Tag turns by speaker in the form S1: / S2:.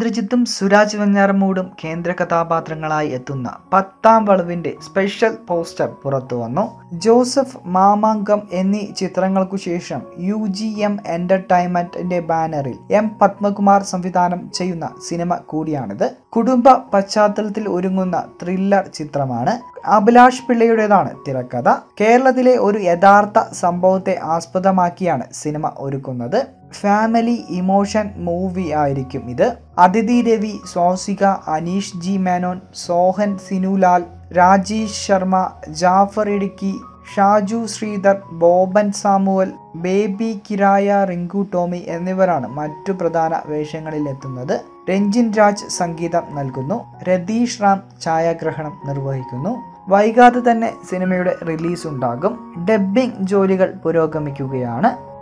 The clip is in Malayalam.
S1: ഇന്ദ്രജിത്തും സുരാജ് വെഞ്ഞാറമൂടും കേന്ദ്ര കഥാപാത്രങ്ങളായി എത്തുന്ന പത്താം വളവിന്റെ സ്പെഷ്യൽ പോസ്റ്റർ പുറത്തു വന്നു ജോസഫ് മാമാങ്കം എന്നീ ചിത്രങ്ങൾക്കു ശേഷം യു ജി എം എന്റർടൈൻമെന്റിന്റെ ബാനറിൽ എം പത്മകുമാർ സംവിധാനം ചെയ്യുന്ന സിനിമ കൂടിയാണിത് കുടുംബ പശ്ചാത്തലത്തിൽ ഒരുങ്ങുന്ന ത്രില്ലർ ചിത്രമാണ് അഭിലാഷ് പിള്ളയുടേതാണ് തിരക്കഥ കേരളത്തിലെ ഒരു യഥാർത്ഥ സംഭവത്തെ ആസ്പദമാക്കിയാണ് സിനിമ ഒരുക്കുന്നത് ഫാമിലി ഇമോഷൻ മൂവി ആയിരിക്കും ഇത് Athithi Ravi Swasika Aneesh G Menon Sohan Sinulal Rajesh Sharma Jaffar Idukki Shaju Sreedhar Boban Samuel baby Kiraya Rinku Tomy എന്നിവരാണ് മറ്റു പ്രധാന വേഷങ്ങളിൽ എത്തുന്നത് രഞ്ജിൻ രാജ് സംഗീതം നൽകുന്നു രതീഷ് റാം ഛായാഗ്രഹണം നിർവഹിക്കുന്നു വൈകാതെ തന്നെ സിനിമയുടെ റിലീസ് ഉണ്ടാകും ഡബ്ബിംഗ് ജോലികൾ പുരോഗമിക്കുകയാണ്